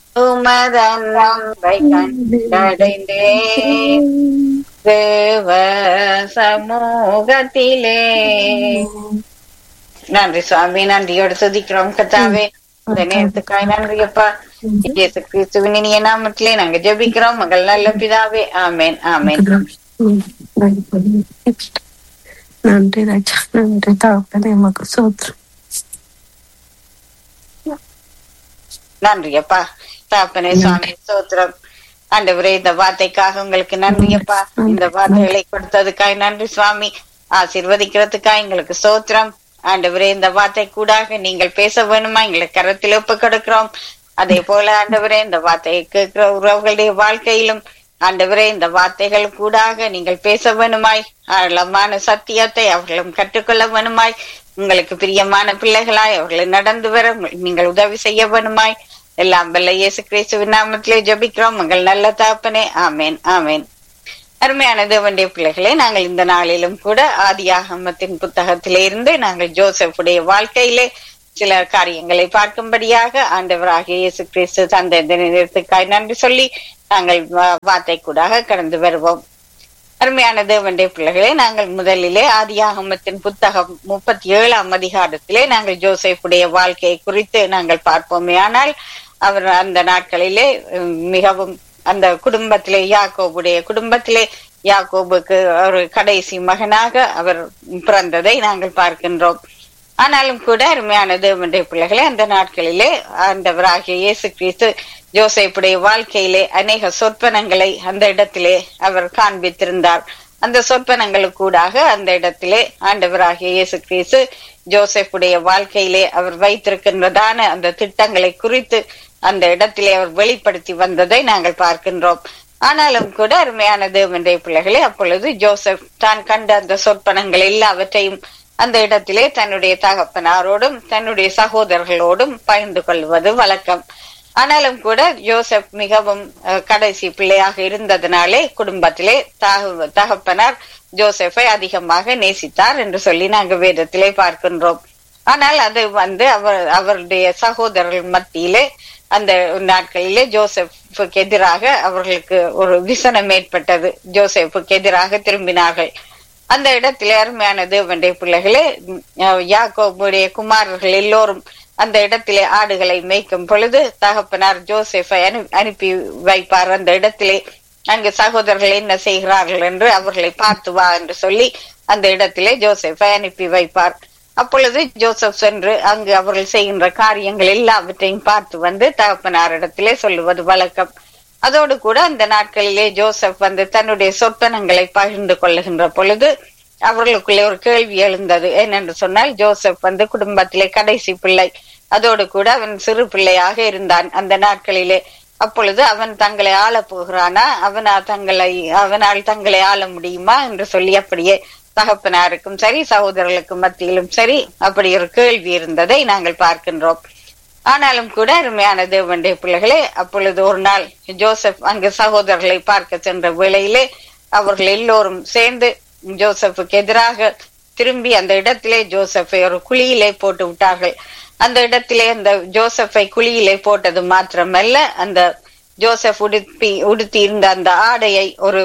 உமதன் அன்பை கண்டடைந்தேன் தேவ சமூகத்திலே நன்றி சுவாமி நன்றியோடு துதிக்கிறோம் கத்தாவே இந்த நேரத்துக்காய் நன்றி அப்பா இயேசு கிறிஸ்துவின் இனிய நாமத்திலே நாங்க ஜெபிக்கிறோம் மகள் நல்ல பிதாவே ஆமேன் ஆமேன் நன்றி ராஜா நன்றி தகப்பனே மக்கு சோத்ரம் நன்றி அப்பா தாப்பனே சுவாமி சோத்திரம் ஆண்டவரே இந்த வார்த்தைக்காக உங்களுக்கு நன்றி அப்பா இந்த வார்த்தைகளை கொடுத்ததுக்காய் நன்றி சுவாமி ஆசீர்வதிக்கிறதுக்காக எங்களுக்கு சோத்திரம் ஆண்டவரே இந்த வார்த்தை கூடாக நீங்கள் பேச வேணுமா எங்களுக்கு கரத்தில் ஒப்பு கொடுக்கிறோம் அதே போல ஆண்டவரே இந்த வார்த்தையை கேட்கிற உறவுகளுடைய வாழ்க்கையிலும் ஆண்டவரே இந்த வார்த்தைகள் கூடாக நீங்கள் பேச வேணுமாய் ஆழமான சத்தியத்தை அவர்களும் கற்றுக்கொள்ள வேணுமாய் உங்களுக்கு பிரியமான பிள்ளைகளாய் அவர்களை நடந்து வர நீங்கள் உதவி செய்ய வேணுமாய் எல்லாம் வல்ல இயேசு கிறிஸ்துவின் நாமத்திலே ஜபிக்கிறோம் உங்கள் நல்ல தாப்பனே ஆமேன் ஆமேன் அருமையான தேவனுடைய பிள்ளைகளே நாங்கள் இந்த நாளிலும் கூட ஆதியாகமத்தின் புத்தகத்திலே இருந்து நாங்கள் ஜோசப்புடைய வாழ்க்கையிலே சில காரியங்களை பார்க்கும்படியாக ஆண்டவராகிய இயேசு கிறிஸ்து தந்தை நேரத்துக்காய் நன்றி சொல்லி நாங்கள் வார்த்தை கூடாக கடந்து வருவோம் அருமையான தேவனுடைய பிள்ளைகளே நாங்கள் முதலிலே ஆதியாகமத்தின் புத்தகம் முப்பத்தி ஏழாம் அதிகாரத்திலே நாங்கள் ஜோசப்புடைய வாழ்க்கையை குறித்து நாங்கள் பார்ப்போமே ஆனால் அவர் அந்த நாட்களிலே மிகவும் அந்த குடும்பத்திலே யாக்கோபுடைய குடும்பத்திலே யாக்கோபுக்கு ஒரு கடைசி மகனாக அவர் பிறந்ததை நாங்கள் பார்க்கின்றோம் ஆனாலும் கூட அருமையான தேவனுடைய பிள்ளைகளே அந்த நாட்களிலே ஆண்டவராகிய இயேசு கிறிஸ்து ஜோசைப்புடைய வாழ்க்கையிலே அநேக சொற்பனங்களை அந்த இடத்திலே அவர் காண்பித்திருந்தார் அந்த சொற்பனங்களுக்கூடாக அந்த இடத்திலே ஆண்டவராகிய இயேசு கிறிஸ்து ஜோசப்புடைய வாழ்க்கையிலே அவர் வைத்திருக்கின்றதான அந்த திட்டங்களை குறித்து அந்த இடத்திலே அவர் வெளிப்படுத்தி வந்ததை நாங்கள் பார்க்கின்றோம் ஆனாலும் கூட அருமையான தேவனுடைய பிள்ளைகளே அப்பொழுது ஜோசப் தான் கண்ட அந்த சொற்பனங்கள் எல்லாவற்றையும் அந்த இடத்திலே தன்னுடைய தகப்பனாரோடும் தன்னுடைய சகோதரர்களோடும் பகிர்ந்து கொள்வது வழக்கம் ஆனாலும் கூட ஜோசப் மிகவும் கடைசி பிள்ளையாக இருந்ததுனாலே குடும்பத்திலே தகப்பனார் ஜோசப்பை அதிகமாக நேசித்தார் என்று சொல்லி நாங்கள் வேதத்திலே பார்க்கின்றோம் ஆனால் அது வந்து அவர் அவருடைய சகோதரர்கள் மத்தியிலே அந்த நாட்களிலே ஜோசப்புக்கு எதிராக அவர்களுக்கு ஒரு விசனம் ஏற்பட்டது ஜோசப்புக்கு எதிராக திரும்பினார்கள் அந்த இடத்திலே அருமையான தேவனுடைய பிள்ளைகளே யாக்கோபுடைய குமாரர்கள் எல்லோரும் அந்த இடத்திலே ஆடுகளை மேய்க்கும் பொழுது தகப்பனார் ஜோசப்பை அனுப்பி வைப்பார் அந்த இடத்திலே அங்கு சகோதரர்கள் என்ன செய்கிறார்கள் என்று அவர்களை பார்த்து வா என்று சொல்லி அந்த இடத்திலே ஜோசப்பை அனுப்பி வைப்பார் அப்பொழுது ஜோசப் சென்று அங்கு அவர்கள் செய்கின்ற காரியங்கள் எல்லாவற்றையும் பார்த்து வந்து தகப்பனாரிடத்திலே சொல்லுவது வழக்கம் அதோடு கூட அந்த நாட்களிலே ஜோசப் வந்து தன்னுடைய சொற்பனங்களை பகிர்ந்து கொள்ளுகின்ற பொழுது அவர்களுக்குள்ளே ஒரு கேள்வி எழுந்தது ஏனென்று சொன்னால் ஜோசப் வந்து குடும்பத்திலே கடைசி பிள்ளை அதோடு கூட அவன் சிறு பிள்ளையாக இருந்தான் அந்த நாட்களிலே அப்பொழுது அவன் தங்களை ஆள போகிறானா அவனா தங்களை அவனால் தங்களை ஆள முடியுமா என்று சொல்லி அப்படியே தகப்பனாருக்கும் சரி சகோதரர்களுக்கும் மத்தியிலும் சரி அப்படி ஒரு கேள்வி இருந்ததை நாங்கள் பார்க்கின்றோம் ஆனாலும் கூட அருமையான தேவனுடைய பிள்ளைகளே அப்பொழுது ஒரு நாள் ஜோசப் அங்கு சகோதரர்களை பார்க்க சென்ற வேளையிலே அவர்கள் எல்லோரும் சேர்ந்து ஜோசப்புக்கு எதிராக திரும்பி அந்த இடத்திலே ஜோசப்பை ஒரு குழியிலே போட்டு விட்டார்கள் அந்த இடத்திலே அந்த ஜோசப்பை குழியிலே போட்டது மாத்திரமல்ல அந்த ஜோசப் உடுப்பி உடுத்தி இருந்த அந்த ஆடையை ஒரு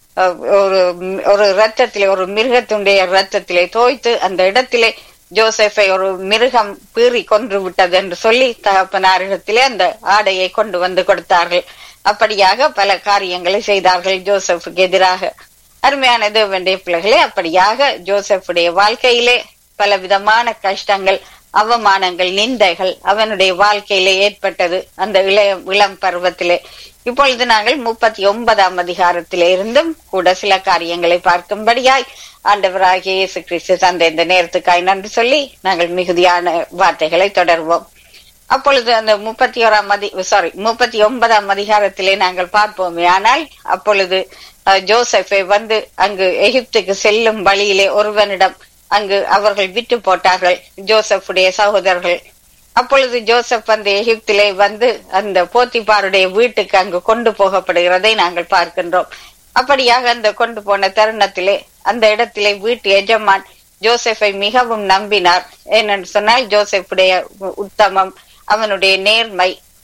ஒரு ஒரு ரத்தத்திலே ஒரு மிருகத்துடைய ரத்தத்திலே தோய்த்து அந்த இடத்திலே ஜோசப்பை ஒரு மிருகம் பீறி கொன்று விட்டது என்று சொல்லி தகப்பனாரிடத்திலே அந்த ஆடையை கொண்டு வந்து கொடுத்தார்கள் அப்படியாக பல காரியங்களை செய்தார்கள் ஜோசப்புக்கு எதிராக அருமையான தேவனுடைய பிள்ளைகளே அப்படியாக ஜோசப்புடைய வாழ்க்கையிலே பல விதமான கஷ்டங்கள் அவமானங்கள் நிந்தைகள் அவனுடைய வாழ்க்கையிலே ஏற்பட்டது அந்த இளைய இளம் பருவத்திலே இப்பொழுது நாங்கள் முப்பத்தி ஒன்பதாம் அதிகாரத்திலே இருந்தும் கூட சில காரியங்களை பார்க்கும்படியாய் ஆண்டவராகிய இயேசு கிறிஸ்து தந்த இந்த நேரத்துக்காய் நன்றி சொல்லி நாங்கள் மிகுதியான வார்த்தைகளை தொடர்வோம் அப்பொழுது அந்த முப்பத்தி ஓராம் அதி சாரி முப்பத்தி ஒன்பதாம் அதிகாரத்திலே நாங்கள் பார்ப்போமே ஆனால் அப்பொழுது ஜோசப்பை வந்து அங்கு எகிப்துக்கு செல்லும் வழியிலே ஒருவனிடம் அங்கு அவர்கள் விட்டு போட்டார்கள் ஜோசப்புடைய சகோதரர்கள் அப்பொழுது ஜோசப் அந்த எகிப்திலே வந்து அந்த போத்திபாருடைய வீட்டுக்கு அங்கு கொண்டு போகப்படுகிறதை நாங்கள் பார்க்கின்றோம் அப்படியாக அந்த கொண்டு போன தருணத்திலே அந்த இடத்திலே வீட்டு எஜமான் ஜோசப்பை மிகவும் நம்பினார் ஏனென்று சொன்னால் ஜோசப்புடைய உத்தமம் அவனுடைய நேர்மை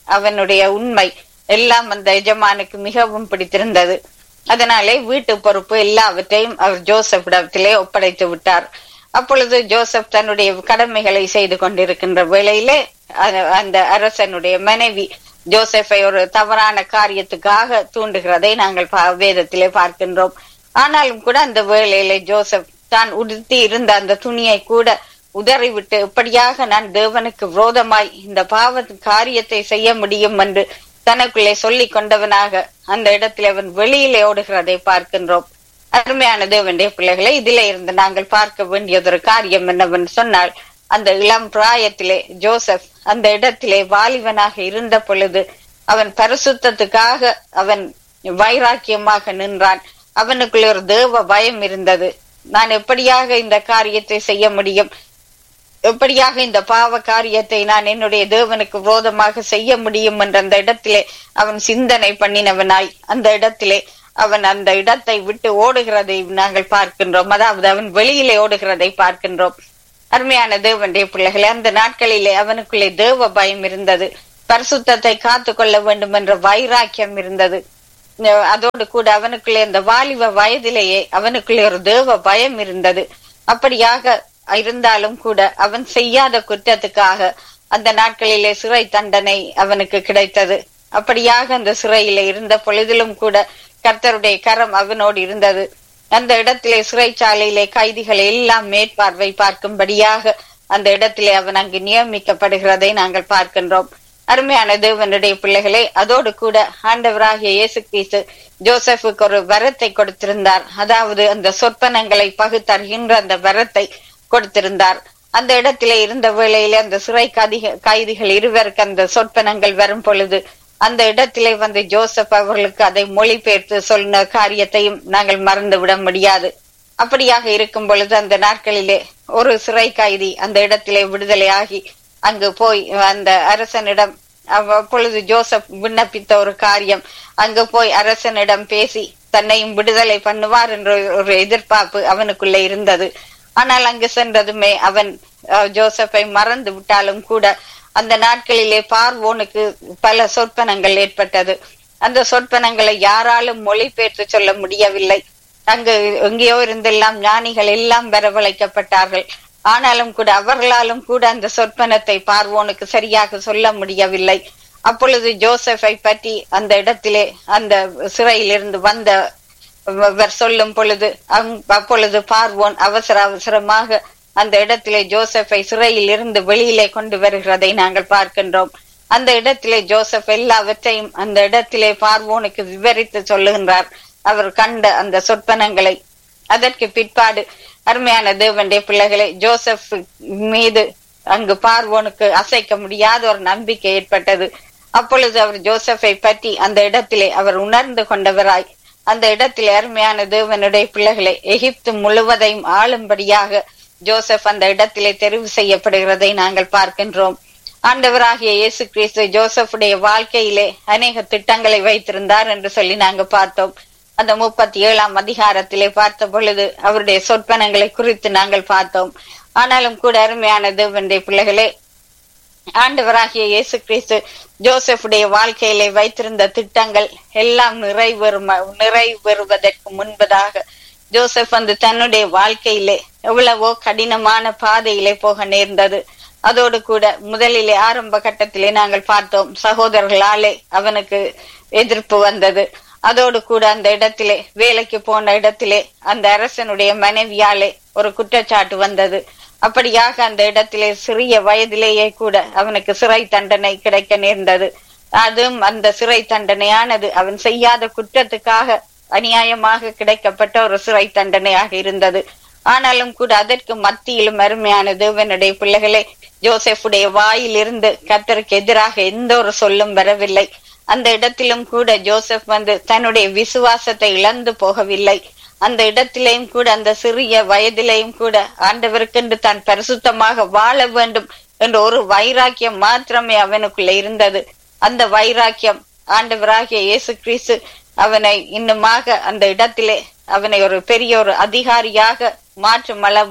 அவனுடைய உண்மை எல்லாம் அந்த எஜமானுக்கு மிகவும் பிடித்திருந்தது அதனாலே வீட்டு பொறுப்பு எல்லாவற்றையும் அவர் ஜோசப்பிடத்திலே ஒப்படைத்து விட்டார் அப்பொழுது ஜோசப் தன்னுடைய கடமைகளை செய்து கொண்டிருக்கின்ற வேளையிலே அந்த- அந்த அரசனுடைய மனைவி ஜோசப்பை ஒரு தவறான காரியத்துக்காக தூண்டுகிறதை நாங்கள் பா- வேதத்திலே பார்க்கின்றோம் ஆனாலும் கூட அந்த வேளையிலே ஜோசப் தான் உடுத்தி இருந்த அந்த துணியை கூட உதறிவிட்டு இப்படியாக நான் தேவனுக்கு விரோதமாய் இந்த பாவ காரியத்தை செய்ய முடியும் என்று தனக்குள்ளே சொல்லிக் கொண்டவனாக அந்த இடத்தில் அவன் வெளியிலே ஓடுகிறதை பார்க்கின்றோம் அருமையான தேவனுடைய பிள்ளைகளை இதிலே இருந்து நாங்கள் பார்க்க வேண்டியதொரு காரியம் என்னவென்று சொன்னால் அந்த இளம் பிராயத்திலே ஜோசப் அந்த இடத்திலே வாலிபனாக இருந்த பொழுது அவன் பரிசுத்தத்துக்காக அவன் வைராக்கியமாக நின்றான் அவனுக்குள்ள ஒரு தேவ பயம் இருந்தது நான் எப்படியாக இந்த காரியத்தை செய்ய முடியும் எப்படியாக இந்த பாவ காரியத்தை நான் என்னுடைய தேவனுக்கு விரோதமாக செய்ய முடியும் என்ற அந்த இடத்திலே அவன் சிந்தனை பண்ணினவனாய் அந்த இடத்திலே அவன் அந்த இடத்தை விட்டு ஓடுகிறதை நாங்கள் பார்க்கின்றோம் அதாவது அவன் வெளியிலே ஓடுகிறதை பார்க்கின்றோம் அருமையான தேவனுடைய பிள்ளைகளே அந்த நாட்களிலே அவனுக்குள்ளே தேவ பயம் இருந்தது பரிசுத்தத்தை காத்து கொள்ள வேண்டும் என்ற வைராக்கியம் இருந்தது அஹ் அதோடு கூட அவனுக்குள்ளே அந்த வாலிப வயதிலேயே அவனுக்குள்ளே ஒரு தேவ பயம் இருந்தது அப்படியாக இருந்தாலும் கூட அவன் செய்யாத குற்றத்துக்காக அந்த நாட்களிலே சிறை தண்டனை அவனுக்கு கிடைத்தது அப்படியாக அந்த சிறையிலே இருந்த பொழுதிலும் கூட கர்த்தருடைய கரம் அவனோடு இருந்தது அந்த இடத்திலே சிறைச்சாலையிலே கைதிகளை எல்லாம் மேற்பார்வை பார்க்கும்படியாக அந்த இடத்திலே அவன் அங்கு நியமிக்கப்படுகிறதை நாங்கள் பார்க்கின்றோம் அருமையான தேவனுடைய பிள்ளைகளே அதோடு கூட ஆண்டவராகிய இயேசு கிறிஸ்து ஜோசப்புக்கு ஒரு வரத்தை கொடுத்திருந்தார் அதாவது அந்த சொற்பனங்களை பகுத்தறிகின்ற அந்த வரத்தை கொடுத்திருந்தார் அந்த இடத்திலே இருந்த வேளையிலே அந்த சிறை கைதிக கைதிகள் இருவருக்கு அந்த சொற்பனங்கள் வரும் பொழுது அந்த இடத்திலே வந்து ஜோசப் அவர்களுக்கு அதை மொழிபெயர்த்து சொன்ன காரியத்தையும் நாங்கள் மறந்து விட முடியாது அப்படியாக இருக்கும் பொழுது அந்த நாட்களிலே ஒரு சிறை கைதி அந்த இடத்திலே விடுதலையாகி அங்கு போய் அந்த அரசனிடம் அவ- அப்பொழுது ஜோசப் விண்ணப்பித்த ஒரு காரியம் அங்கு போய் அரசனிடம் பேசி தன்னையும் விடுதலை பண்ணுவார் என்ற ஒரு எதிர்பார்ப்பு அவனுக்குள்ளே இருந்தது ஆனால் அங்கு சென்றதுமே அவன் அஹ், ஜோசப்பை மறந்து விட்டாலும் கூட அந்த நாட்களிலே பார்வோனுக்கு பல சொற்பனங்கள் ஏற்பட்டது அந்த சொற்பனங்களை யாராலும் மொழிபெயர்த்து சொல்ல முடியவில்லை அங்கு எங்கேயோ இருந்தெல்லாம் ஞானிகள் எல்லாம் வரவழைக்கப்பட்டார்கள் ஆனாலும் கூட அவர்களாலும் கூட அந்த சொற்பனத்தை பார்வோனுக்கு சரியாக சொல்ல முடியவில்லை அப்பொழுது ஜோசப்பை பற்றி அந்த இடத்திலே அந்த சிறையிலிருந்து வந்த அவர் சொல்லும் பொழுது அங்- அப்பொழுது பார்வோன் அவசர அவசரமாக அந்த இடத்திலே ஜோசப்பை சிறையில் இருந்து வெளியிலே கொண்டு வருகிறதை நாங்கள் பார்க்கின்றோம் அந்த இடத்திலே ஜோசப் எல்லாவற்றையும் அந்த இடத்திலே பார்வோனுக்கு விவரித்து சொல்லுகின்றார் அவர் கண்ட அந்த சொற்பனங்களை அதற்கு பிற்பாடு அருமையான தேவனுடைய பிள்ளைகளை ஜோசப் மீது அங்கு பார்வோனுக்கு அசைக்க முடியாத ஒரு நம்பிக்கை ஏற்பட்டது அப்பொழுது அவர் ஜோசப்பை பற்றி அந்த இடத்திலே அவர் உணர்ந்து கொண்டவராய் அந்த இடத்திலே அருமையான தேவனுடைய பிள்ளைகளை எகிப்து முழுவதையும் ஆளும்படியாக ஜோசப் அந்த இடத்திலே தெரிவு செய்யப்படுகிறதை நாங்கள் பார்க்கின்றோம் ஆண்டவராகிய இயேசு கிறிஸ்து ஜோசப்புடைய வாழ்க்கையிலே அநேக திட்டங்களை வைத்திருந்தார் என்று சொல்லி நாங்க பார்த்தோம் அந்த முப்பத்தி ஏழாம் அதிகாரத்திலே பார்த்த பொழுது அவருடைய சொற்பனங்களை குறித்து நாங்கள் பார்த்தோம் ஆனாலும் கூட அருமையான தேவனுடைய பிள்ளைகளே ஆண்டவராகிய இயேசு கிறிஸ்து ஜோசப்புடைய வாழ்க்கையிலே வைத்திருந்த திட்டங்கள் எல்லாம் நிறைவேறும் நிறைவேறுவதற்கு முன்பதாக ஜோசப் வந்து தன்னுடைய வாழ்க்கையிலே எவ்வளவோ கடினமான பாதையிலே போக நேர்ந்தது அதோடு கூட முதலிலே ஆரம்ப கட்டத்திலே நாங்கள் பார்த்தோம் சகோதரர்களாலே அவனுக்கு எதிர்ப்பு வந்தது அதோடு கூட அந்த இடத்திலே வேலைக்கு போன இடத்திலே அந்த அரசனுடைய மனைவியாலே ஒரு குற்றச்சாட்டு வந்தது அப்படியாக அந்த இடத்திலே சிறிய வயதிலேயே கூட அவனுக்கு சிறை தண்டனை கிடைக்க நேர்ந்தது அதுவும் அந்த சிறை தண்டனையானது அவன் செய்யாத குற்றத்துக்காக அநியாயமாக கிடைக்கப்பட்ட ஒரு சிறை தண்டனையாக இருந்தது ஆனாலும் கூட அதற்கு மத்தியிலும் அருமையான தேவனுடைய பிள்ளைகளே ஜோசப்புடைய வாயிலிருந்து கர்த்தருக்கு எதிராக எந்த ஒரு சொல்லும் வரவில்லை அந்த இடத்திலும் கூட ஜோசப் வந்து தன்னுடைய விசுவாசத்தை இழந்து போகவில்லை அந்த இடத்திலேயும் கூட அந்த சிறிய வயதிலேயும் கூட ஆண்டவருக்கென்று தான் பரிசுத்தமாக வாழ வேண்டும் என்ற ஒரு வைராக்கியம் மாத்திரமே அவனுக்குள்ள இருந்தது அந்த வைராக்கியம் ஆண்டவராகிய இயேசு கிறிஸ்து அவனை இன்னுமாக அந்த இடத்திலே அவனை ஒரு பெரிய ஒரு அதிகாரியாக மாற்றும் அளவு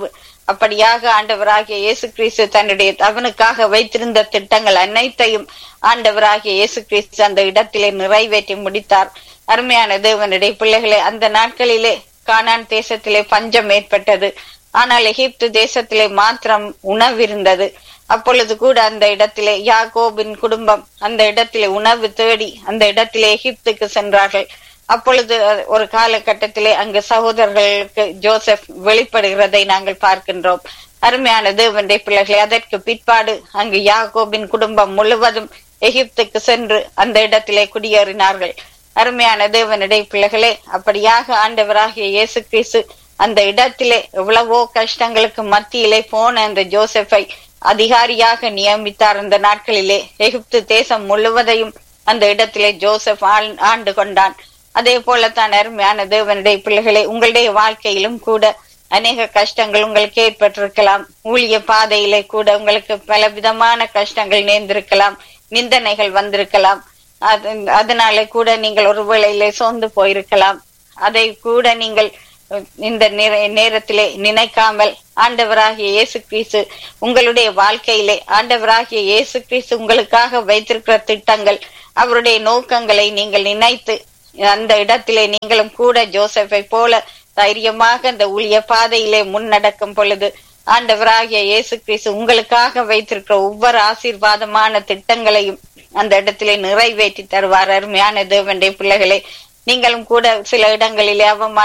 அப்படியாக ஆண்டவராகிய இயேசு கிறிஸ்து தன்னுடைய அவனுக்காக வைத்திருந்த திட்டங்கள் அனைத்தையும் ஆண்டவராகிய இயேசு கிறிஸ்து அந்த இடத்திலே நிறைவேற்றி முடித்தார் அருமையான தேவனுடைய பிள்ளைகளே அந்த நாட்களிலே கானான் தேசத்திலே பஞ்சம் ஏற்பட்டது ஆனால் எகிப்து தேசத்திலே மாத்திரம் உணவு இருந்தது அப்பொழுது கூட அந்த இடத்திலே யாகோபின் குடும்பம் அந்த இடத்திலே உணவு தேடி அந்த இடத்திலே எகிப்துக்கு சென்றார்கள் அப்பொழுது ஒரு காலகட்டத்திலே அங்கு சகோதரர்களுக்கு ஜோசப் வெளிப்படுகிறதை நாங்கள் பார்க்கின்றோம் அருமையான தேவனுடைய பிள்ளைகளை அதற்கு பிற்பாடு அங்கு யாகோபின் குடும்பம் முழுவதும் எகிப்துக்கு சென்று அந்த இடத்திலே குடியேறினார்கள் அருமையான தேவனுடைய பிள்ளைகளே அப்படியாக ஆண்டவராகிய இயேசு கிறிஸ்து அந்த இடத்திலே எவ்வளவோ கஷ்டங்களுக்கு மத்தியிலே போன அந்த ஜோசப்பை அதிகாரியாக நியமித்தார் அந்த நாட்களிலே எகிப்து தேசம் முழுவதையும் அந்த இடத்திலே ஜோசப் ஆண்டு கொண்டான் அதே போலத்தான் அருமையான தேவனுடைய பிள்ளைகளை உங்களுடைய வாழ்க்கையிலும் கூட அநேக கஷ்டங்கள் உங்களுக்கு ஏற்பட்டிருக்கலாம் ஊழிய பாதையிலே கூட உங்களுக்கு பல விதமான கஷ்டங்கள் நேர்ந்திருக்கலாம் நிந்தனைகள் வந்திருக்கலாம் அதனால கூட நீங்கள் ஒரு வேளையிலே சோர்ந்து போயிருக்கலாம் அதை கூட நீங்கள் இந்த நேரத்திலே நினைக்காமல் ஆண்டவராகிய இயேசு கிறிஸ்து உங்களுடைய வாழ்க்கையிலே ஆண்டவராகிய இயேசு கிறிஸ்து உங்களுக்காக வைத்திருக்கிற திட்டங்கள் அவருடைய நோக்கங்களை நீங்கள் நினைத்து அந்த இடத்திலே நீங்களும் கூட ஜோசப்பை போல தைரியமாக அந்த ஊழிய பாதையிலே முன்னடக்கும் பொழுது ஆண்டவராகிய இயேசு கிறிஸ்து உங்களுக்காக வைத்திருக்கிற ஒவ்வொரு ஆசீர்வாதமான திட்டங்களையும் அந்த இடத்திலே நிறைவேற்றி தருவார் அருமையான தேவனுடைய பிள்ளைகளை நீங்களும் கூட சில இடங்களிலே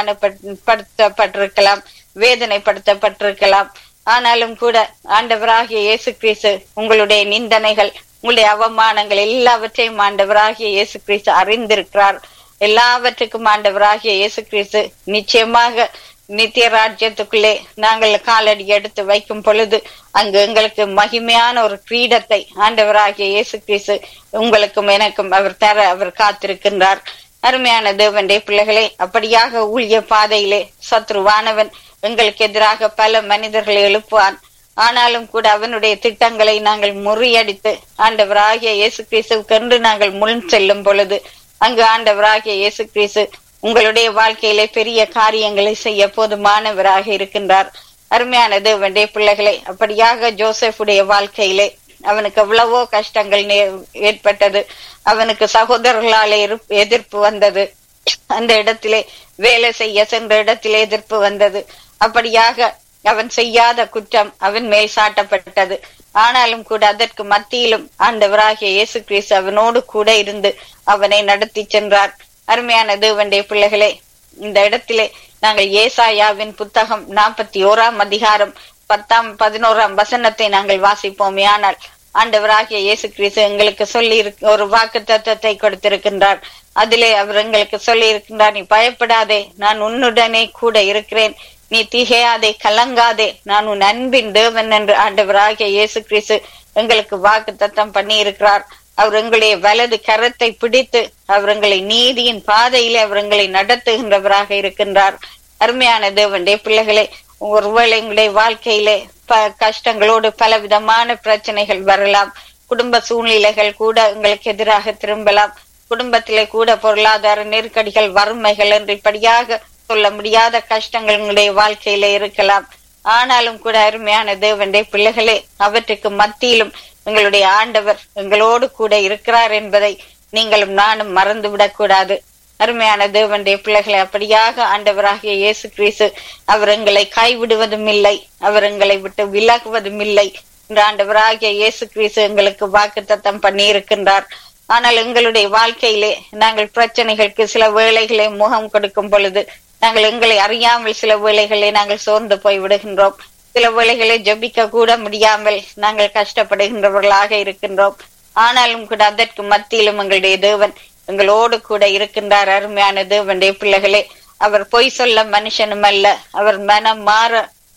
அவமானப்படுத்தப்பட்டிருக்கலாம் வேதனைப்படுத்தப்பட்டிருக்கலாம் ஆனாலும் கூட ஆண்டவராகிய இயேசு கிறிஸ்து உங்களுடைய நிந்தனைகள் உங்களுடைய அவமானங்கள் எல்லாவற்றையும் ஆண்டவராகிய இயேசு கிறிஸ்து அறிந்திருக்கிறார் எல்லாவற்றுக்கும் ஆண்டவராகிய இயேசு கிறிஸ்து நிச்சயமாக நித்திய ராஜ்யத்துக்குள்ளே நாங்கள் காலடி எடுத்து வைக்கும் பொழுது அங்கு எங்களுக்கு மகிமையான ஒரு கிரீடத்தை ஆண்டவராகிய இயேசு கிறிஸ்து உங்களுக்கும் எனக்கும் அவர் தர அவர் காத்திருக்கின்றார் அருமையான தேவனுடைய பிள்ளைகளே அப்படியாக ஊழிய பாதையிலே சத்ருவானவன் எங்களுக்கு எதிராக பல மனிதர்களை எழுப்புவான் ஆனாலும் கூட அவனுடைய திட்டங்களை நாங்கள் முறியடித்து ஆண்டவராகிய இயேசு கிறிஸ்துக்கென்று நாங்கள் முன் செல்லும் பொழுது அங்கு ஆண்டவராகிய இயேசு கிறிஸ்து உங்களுடைய வாழ்க்கையிலே பெரிய காரியங்களை செய்ய போதுமானவராக இருக்கின்றார் அருமையான தேவனுடைய பிள்ளைகளை அப்படியாக ஜோசப்புடைய வாழ்க்கையிலே அவனுக்கு எவ்வளவோ கஷ்டங்கள் ஏற்பட்டது அவனுக்கு சகோதரர்களாலே எதிர்ப்பு வந்தது அந்த இடத்திலே வேலை செய்ய சென்ற இடத்திலே எதிர்ப்பு வந்தது அப்படியாக அவன் செய்யாத குற்றம் அவன் மேல் சாட்டப்பட்டது ஆனாலும் கூட அதற்கு மத்தியிலும் ஆண்டவராகிய இயேசு கிறிஸ்து அவனோடு கூட இருந்து அவனை நடத்தி சென்றார் அருமையான தேவனுடைய பிள்ளைகளே இந்த இடத்திலே நாங்கள் ஏசாயாவின் புத்தகம் நாற்பத்தி ஓராம் அதிகாரம் பத்தாம் பதினோராம் வசனத்தை நாங்கள் வாசிப்போமே ஆனால் ஆண்டவராகிய இயேசு கிறிஸ்து எங்களுக்கு சொல்லி ஒரு வாக்கு தத்துவத்தை கொடுத்திருக்கின்றார் அதிலே அவர் எங்களுக்கு சொல்லி இருக்கின்றார் நீ பயப்படாதே நான் உன்னுடனே கூட இருக்கிறேன் நீ திகையாதே கலங்காதே நான் உன் அன்பின் தேவன் என்று ஆண்டவராகிய இயேசு கிறிஸ்து எங்களுக்கு வாக்கு தத்தம் பண்ணி இருக்கிறார் அவர் எங்களுடைய வலது கரத்தை பிடித்து அவர் எங்களை நீதியின் பாதையிலே அவர் எங்களை நடத்துகின்றவராக இருக்கின்றார் அருமையான தேவனுடைய பிள்ளைகளே ஒருவேளை எங்களுடைய வாழ்க்கையிலே ப கஷ்டங்களோடு பல விதமான பிரச்சனைகள் வரலாம் குடும்ப சூழ்நிலைகள் கூட எங்களுக்கு எதிராக திரும்பலாம் குடும்பத்திலே கூட பொருளாதார நெருக்கடிகள் வறுமைகள் என்று இப்படியாக சொல்ல முடியாத கஷ்டங்கள் உங்களுடைய வாழ்க்கையில இருக்கலாம் ஆனாலும் கூட அருமையான தேவனுடைய பிள்ளைகளே அவற்றுக்கு மத்தியிலும் எங்களுடைய ஆண்டவர் எங்களோடு கூட இருக்கிறார் என்பதை நீங்களும் நானும் மறந்துவிடக் கூடாது அருமையான தேவனுடைய பிள்ளைகளை அப்படியாக ஆண்டவராகிய இயேசு கிறிஸ்து அவர் எங்களை கைவிடுவதும் இல்லை அவர் எங்களை விட்டு விலகுவதும் இல்லை என்று ஆண்டவராகிய இயேசு கிறிஸ்து எங்களுக்கு வாக்கு தத்தம் பண்ணி இருக்கின்றார் ஆனால் எங்களுடைய வாழ்க்கையிலே நாங்கள் பிரச்சனைகளுக்கு சில வேளைகளை முகம் கொடுக்கும் பொழுது நாங்கள் எங்களை அறியாமல் சில வேளைகளை நாங்கள் சோர்ந்து போய் விடுகின்றோம் சில வேளைகளை ஜபிக்க கூட முடியாமல் நாங்கள் கஷ்டப்படுகின்றவர்களாக இருக்கின்றோம் ஆனாலும் கூட அதற்கு மத்தியிலும் எங்களுடைய தேவன் எங்களோடு கூட இருக்கின்றார் அருமையான தேவனுடைய பிள்ளைகளே அவர் பொய் சொல்ல மனுஷனும் அல்ல அவர் மனம் மாற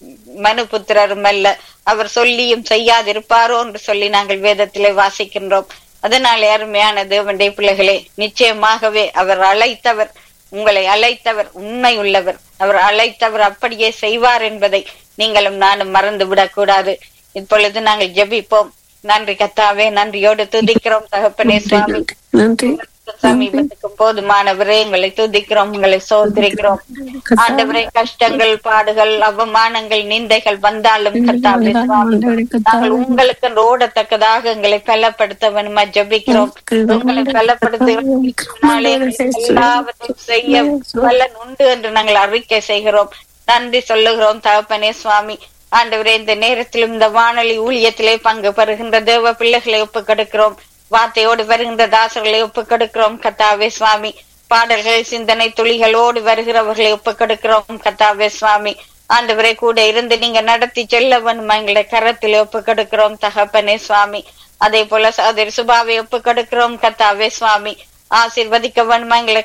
மனு புத்திரரும் அல்ல அவர் சொல்லியும் செய்யாதிருப்பாரோ என்று சொல்லி நாங்கள் வேதத்திலே வாசிக்கின்றோம் அதனாலே அருமையான தேவனுடைய பிள்ளைகளே நிச்சயமாகவே அவர் அழைத்தவர் உங்களை அழைத்தவர் உண்மை உள்ளவர் அவர் அழைத்தவர் அப்படியே செய்வார் என்பதை நீங்களும் நானும் மறந்து விடக்கூடாது இப்பொழுது நாங்கள் ஜெபிப்போம் நன்றி கத்தாவே நன்றியோடு துதிக்கிறோம் தகப்பனே சுவாமி நன்றி சமீபத்துக்கு போதுமானவரே எங்களை துதிக்கிறோம் உங்களை சோதரிக்கிறோம் ஆண்டவரே கஷ்டங்கள் பாடுகள் அவமானங்கள் நிந்தைகள் வந்தாலும் கர்த்தாவே சுவாமி நாங்கள் உங்களுக்கு ஓடத்தக்கதாக எங்களை பலப்படுத்த வேணுமா ஜபிக்கிறோம் உங்களை பலப்படுத்தினாலே எல்லாவற்றையும் செய்ய பலன் உண்டு என்று நாங்கள் அறிக்கை செய்கிறோம் நன்றி சொல்லுகிறோம் தகப்பனே சுவாமி ஆண்டவரே இந்த நேரத்திலும் இந்த வானொலி ஊழியத்திலே பங்கு பெறுகின்ற தேவ பிள்ளைகளை ஒப்புக் கொடுக்கிறோம் வார்த்தையோடு வருகின்ற தாசர்களை ஒப்புக் கொடுக்கிறோம் கத்தாவே சுவாமி பாடல்கள் சிந்தனை துளிகளோடு வருகிறவர்களை ஒப்புக் கொடுக்கிறோம் கத்தாவே சுவாமி ஆண்டவரே கூட இருந்து நீங்க நடத்தி செல்ல வேணுமா எங்களை கரத்தில் ஒப்புக் கொடுக்கிறோம் தகப்பனே சுவாமி அதே போல சகோதரி சுபாவை ஒப்புக் கொடுக்கிறோம் கத்தாவே சுவாமி ஆசீர்வதிக்க வேணுமா எங்களை